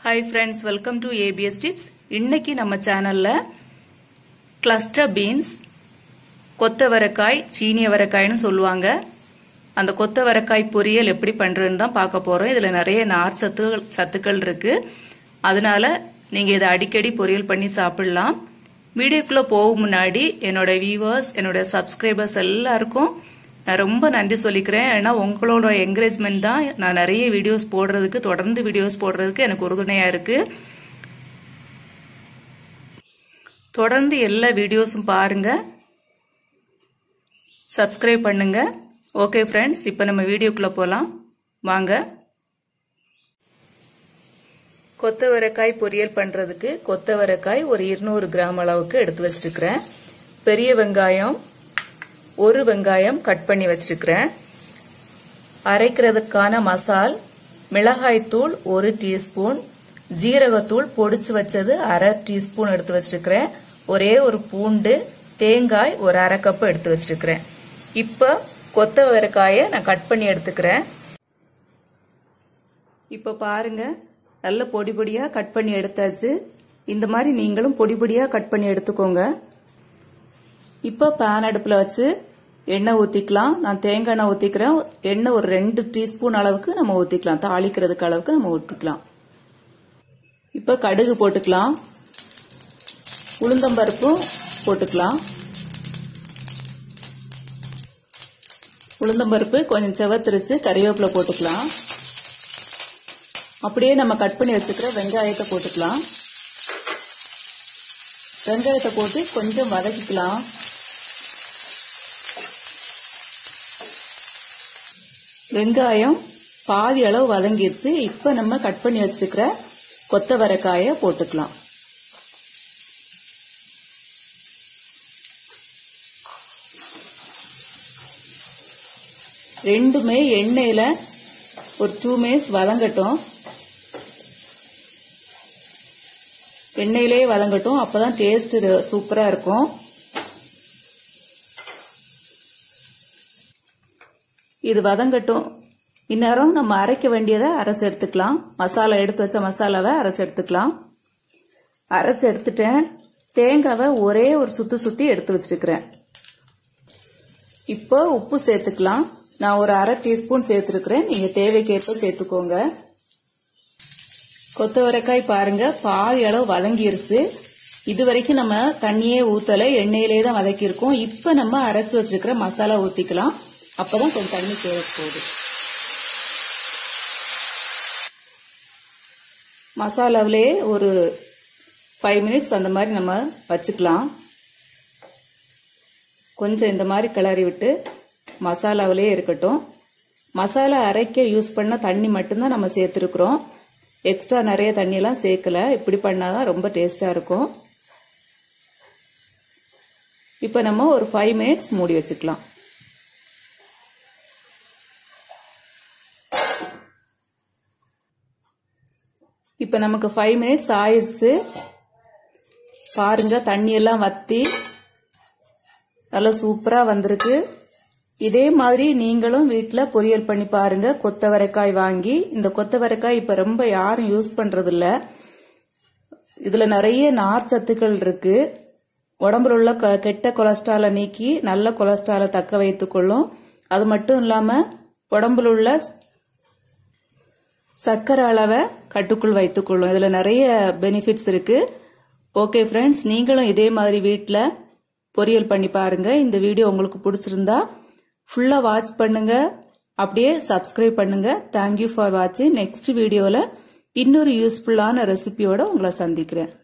hi friends welcome to ABS tips இன்னைக்கு நம்ம சேனல்ல கிளஸ்டர் பீன்ஸ் கொத்தவரக்காய் சீனியவரக்காய்னு சொல்லுவாங்க அந்த கொத்தவரக்காய் பொரியல் எப்படி பண்றதுன்னு தான் பார்க்க போறோம் இதுல நிறைய நார் சத்துகள் சத்துக்கள் இருக்கு அதனால நீங்க இதை அடிக்கடி பொரியல் பண்ணி சாப்பிடலாம் வீடியோக்குள்ள போகும் முன்னாடி என்னோட வியூவர்ஸ் என்னோட சப்ஸ்கிரைபர்ஸ் எல்லாருக்கும் நான் ரொம்ப நன்றி சொல்லிக்கிறேன் ஏன்னா உங்களோட என்கரேஜ்மெண்ட் தான் நான் நிறைய வீடியோஸ் போடுறதுக்கு தொடர்ந்து வீடியோஸ் போடுறதுக்கு எனக்கு உறுதுணையா இருக்கு தொடர்ந்து எல்லா வீடியோஸும் பாருங்க சப்ஸ்கிரைப் பண்ணுங்க ஓகே ஃப்ரெண்ட்ஸ் இப்போ நம்ம வீடியோக்குள்ள போகலாம் வாங்க கொத்தவரைக்காய் பொரியல் பண்ணுறதுக்கு கொத்தவரைக்காய் ஒரு இருநூறு கிராம் அளவுக்கு எடுத்து வச்சிருக்கிறேன் பெரிய வெங்காயம் ஒரு வெங்காயம் கட் பண்ணி வச்சிருக்கிறேன் அரைக்கிறதுக்கான மசால் மிளகாய்த்தூள் ஒரு டீஸ்பூன் ஜீரகத்தூள் பொடிச்சு வச்சது அரை டீஸ்பூன் எடுத்து வச்சிருக்கிறேன் ஒரே ஒரு பூண்டு தேங்காய் ஒரு அரை கப்பு எடுத்து வச்சிருக்கிறேன் இப்போ கொத்தவரைக்காயை நான் கட் பண்ணி எடுத்துக்கிறேன் இப்போ பாருங்க நல்ல பொடி பொடியா கட் பண்ணி எடுத்தாச்சு இந்த மாதிரி நீங்களும் பொடி பொடியா கட் பண்ணி எடுத்துக்கோங்க இப்போ பேன் அடுப்பில் வச்சு எண்ணெய் ஊற்றிக்கலாம் நான் தேங்காய் எண்ணெய் ஊற்றிக்கிறேன் எண்ணெய் ஒரு ரெண்டு டீஸ்பூன் அளவுக்கு நம்ம ஊற்றிக்கலாம் தாளிக்கிறதுக்கு அளவுக்கு நம்ம ஊற்றிக்கலாம் இப்போ கடுகு போட்டுக்கலாம் உளுந்தம்பருப்பும் போட்டுக்கலாம் உளுந்தம்பருப்பு கொஞ்சம் செவத்திரிச்சு கறிவேப்பிலை போட்டுக்கலாம் அப்படியே நம்ம கட் பண்ணி வச்சுக்கிற வெங்காயத்தை போட்டுக்கலாம் வெங்காயத்தை போட்டு கொஞ்சம் வதக்கிக்கலாம் வெங்காயம் பாதி அளவு வதங்கிருச்சு இப்ப நம்ம கட் பண்ணி வச்சிருக்கிற கொத்தவரைக்காய போட்டுக்கலாம் ரெண்டுமே எண்ணெயில ஒரு டூ மினிட்ஸ் வதங்கட்டும் எண்ணெயிலே வதங்கட்டும் அப்பதான் டேஸ்ட் சூப்பரா இருக்கும் இது வதங்கட்டும் இந்நேரம் நம்ம அரைக்க வேண்டியதை அரைச்சு எடுத்துக்கலாம் மசாலா எடுத்து வச்ச மசாலாவை அரைச்சு எடுத்துக்கலாம் அரைச்சு எடுத்துட்டேன் தேங்காவை ஒரே ஒரு சுத்து சுத்தி எடுத்து வச்சிருக்கிறேன் இப்போ உப்பு சேர்த்துக்கலாம் நான் ஒரு அரை டீஸ்பூன் சேர்த்துருக்கிறேன் நீங்க தேவைக்கேற்ப சேர்த்துக்கோங்க கொத்தவரைக்காய் பாருங்க பாதி அளவு வதங்கிருச்சு இது வரைக்கும் நம்ம தண்ணியே ஊத்தல எண்ணெயிலே தான் வதக்கியிருக்கோம் இப்ப நம்ம அரைச்சு வச்சிருக்கிற மசாலா ஊத்திக்கலாம் அப்பதான் கொஞ்சம் தண்ணி தேவை போகுது மசாலாவிலே ஒரு ஃபைவ் மினிட்ஸ் அந்த மாதிரி நம்ம வச்சுக்கலாம் கொஞ்சம் இந்த மாதிரி கிளறி விட்டு மசாலாவிலே இருக்கட்டும் மசாலா அரைக்க யூஸ் பண்ண தண்ணி மட்டும்தான் நம்ம சேர்த்துருக்குறோம் எக்ஸ்ட்ரா நிறைய தண்ணியெல்லாம் சேர்க்கல இப்படி பண்ணாதான் ரொம்ப டேஸ்டாக இருக்கும் இப்போ நம்ம ஒரு ஃபைவ் மினிட்ஸ் மூடி வச்சுக்கலாம் இப்போ நமக்கு ஃபைவ் மினிட்ஸ் ஆயிடுச்சு பாருங்க தண்ணியெல்லாம் வத்தி நல்லா சூப்பராக வந்திருக்கு இதே மாதிரி நீங்களும் வீட்டில் பொரியல் பண்ணி பாருங்க கொத்தவரைக்காய் வாங்கி இந்த கொத்தவரைக்காய் இப்போ ரொம்ப யாரும் யூஸ் பண்றதில்ல இதில் நிறைய நார் சத்துக்கள் இருக்கு உடம்புல உள்ள கெட்ட கொலஸ்ட்ராலை நீக்கி நல்ல கொலஸ்ட்ராலை தக்க வைத்துக்கொள்ளும் அது மட்டும் இல்லாமல் உடம்புல உள்ள சர்க்கரை அளவை கட்டுக்குள் வைத்துக்கொள்ளும் இதில் நிறைய பெனிஃபிட்ஸ் இருக்கு ஓகே ஃப்ரெண்ட்ஸ் நீங்களும் இதே மாதிரி வீட்டில் பொரியல் பண்ணி பாருங்க இந்த வீடியோ உங்களுக்கு பிடிச்சிருந்தா ஃபுல்லாக வாட்ச் பண்ணுங்க அப்படியே சப்ஸ்கிரைப் பண்ணுங்க தேங்க்யூ ஃபார் வாட்சிங் நெக்ஸ்ட் வீடியோவில் இன்னொரு யூஸ்ஃபுல்லான ரெசிபியோட உங்களை சந்திக்கிறேன்